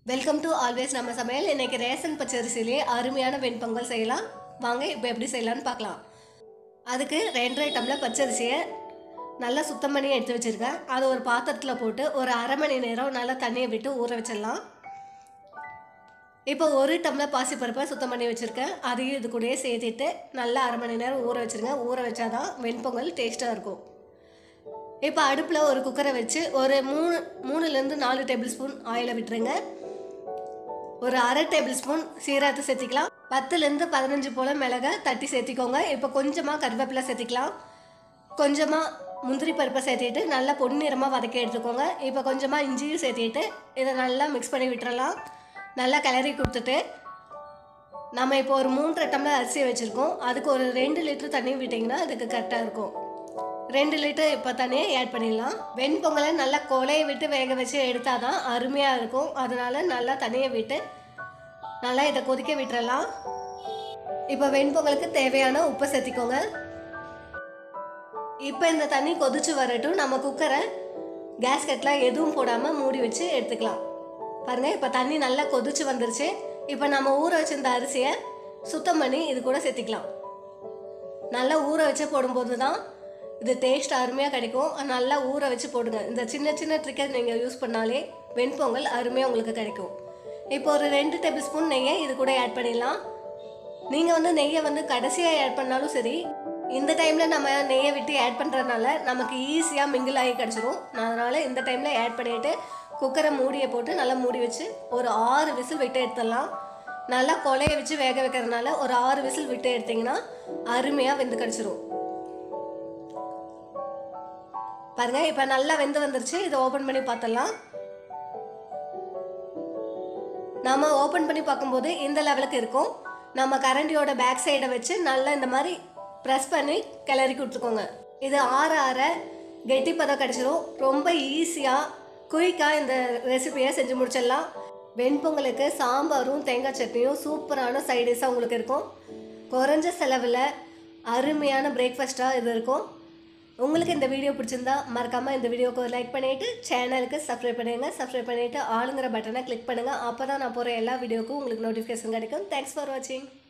welcome to always நம்ம சமையல் இன்னைக்கு ரேஷன் பச்சரிசிலேயே அருமையான வெண்பொங்கல் செய்யலாம் வாங்க இப்போ எப்படி செய்யலாம்னு பார்க்கலாம் அதுக்கு ரெண்டரை டம்ளர் பச்சரிசியை நல்லா சுத்தம் பண்ணி எடுத்து வச்சுருக்கேன் அதை ஒரு பாத்திரத்தில் போட்டு ஒரு அரை மணி நேரம் நல்லா தண்ணியை விட்டு ஊற வச்சிடலாம் இப்போ ஒரு டம்ளர் பாசிப்பருப்பை சுத்தம் பண்ணி வச்சுருக்கேன் அதையும் இது கூடயே சேர்த்துட்டு நல்லா அரை மணி நேரம் ஊற வச்சுருங்க ஊற வச்சாதான் வெண்பொங்கல் டேஸ்ட்டாக இருக்கும் இப்போ அடுப்பில் ஒரு குக்கரை வச்சு ஒரு மூணு மூணுலேருந்து நாலு டேபிள் ஸ்பூன் ஆயிலை விட்டுருங்க ஒரு அரை டேபிள் ஸ்பூன் சீரகத்தை சேர்த்திக்கலாம் பத்துலேருந்து பதினஞ்சு போல் மிளகை தட்டி சேர்த்திக்கோங்க இப்போ கொஞ்சமாக கருவேப்பிலை சேர்த்திக்கலாம் கொஞ்சமாக முந்திரி பருப்பை சேர்த்திட்டு நல்லா பொன்னிறமாக வதக்கி எடுத்துக்கோங்க இப்போ கொஞ்சமாக இஞ்சியும் சேர்த்திட்டு இதை நல்லா மிக்ஸ் பண்ணி விட்டுறலாம் நல்லா கிளறி கொடுத்துட்டு நம்ம இப்போ ஒரு மூன்றரை டம்ளர் அரிசி வச்சுருக்கோம் அதுக்கு ஒரு ரெண்டு லிட்டர் தண்ணி விட்டிங்கன்னா அதுக்கு கரெக்டாக இருக்கும் ரெண்டு லிட்டர் இப்போ தண்ணியை ஆட் பண்ணிடலாம் வெண்பொங்கலை நல்லா கொலையை விட்டு வேக வச்சு எடுத்தால் தான் அருமையாக இருக்கும் அதனால நல்லா தண்ணியை விட்டு நல்லா இதை கொதிக்க விட்டுறலாம் இப்போ வெண்பொங்கலுக்கு தேவையான உப்பை சேர்த்திக்கோங்க இப்போ இந்த தண்ணி கொதிச்சு வரட்டும் நம்ம குக்கரை கேஸ் கட்டில் எதுவும் போடாமல் மூடி வச்சு எடுத்துக்கலாம் பாருங்கள் இப்போ தண்ணி நல்லா கொதிச்சு வந்துருச்சு இப்போ நம்ம ஊற வச்சிருந்த அரிசியை சுத்தம் பண்ணி இது கூட சேர்த்திக்கலாம் நல்லா ஊற வச்சு போடும்போது தான் இது டேஸ்ட் அருமையாக கிடைக்கும் நல்லா ஊற வச்சு போடுங்க இந்த சின்ன சின்ன ட்ரிக்கை நீங்கள் யூஸ் பண்ணாலே வெண்பொங்கல் அருமையாக உங்களுக்கு கிடைக்கும் இப்போ ஒரு ரெண்டு டேபிள் ஸ்பூன் நெய்யை இது கூட ஆட் பண்ணிடலாம் நீங்கள் வந்து நெய்யை வந்து கடைசியாக ஆட் பண்ணாலும் சரி இந்த டைமில் நம்ம நெய்யை விட்டு ஆட் பண்ணுறதுனால நமக்கு ஈஸியாக மிங்கிள் ஆகி கிடச்சிரும் அதனால் இந்த டைமில் ஆட் பண்ணிவிட்டு குக்கரை மூடியை போட்டு நல்லா மூடி வச்சு ஒரு ஆறு விசில் விட்டு எடுத்துடலாம் நல்லா கொலைய வச்சு வேக வைக்கிறதுனால ஒரு ஆறு விசில் விட்டு எடுத்தீங்கன்னா அருமையாக வெந்து கிடச்சிரும் பாருங்க இப்போ நல்லா வெந்து வந்துருச்சு இதை ஓப்பன் பண்ணி பார்த்தலாம் நம்ம ஓப்பன் பண்ணி பார்க்கும்போது இந்த லெவலுக்கு இருக்கும் நம்ம கரண்டியோட பேக் சைடை வச்சு நல்லா இந்த மாதிரி ப்ரெஸ் பண்ணி கிளறி கொடுத்துக்கோங்க இது ஆற ஆற கெட்டிப்பதம் கிடச்சிரும் ரொம்ப ஈஸியாக குயிக்காக இந்த ரெசிபியை செஞ்சு முடிச்சிடலாம் வெண்பொங்கலுக்கு சாம்பாரும் தேங்காய் சட்னியும் சூப்பரான சைடிஷாக உங்களுக்கு இருக்கும் குறைஞ்ச செலவில் அருமையான பிரேக்ஃபாஸ்ட்டாக இது இருக்கும் உங்களுக்கு இந்த வீடியோ பிடிச்சிருந்தா மறக்காமல் இந்த வீடியோக்கு ஒரு லைக் பண்ணிவிட்டு சேனலுக்கு சப்ஸ்கிரைப் பண்ணுங்க சப்ஸ்கிரைப் பண்ணிவிட்டு ஆளுங்கிற பட்டனை கிளிக் பண்ணுங்கள் அப்போ தான் நான் போகிற எல்லா வீடியோக்கும் உங்களுக்கு நோட்டிஃபிகேஷன் கிடைக்கும் தேங்க்ஸ் ஃபார் வாட்சிங்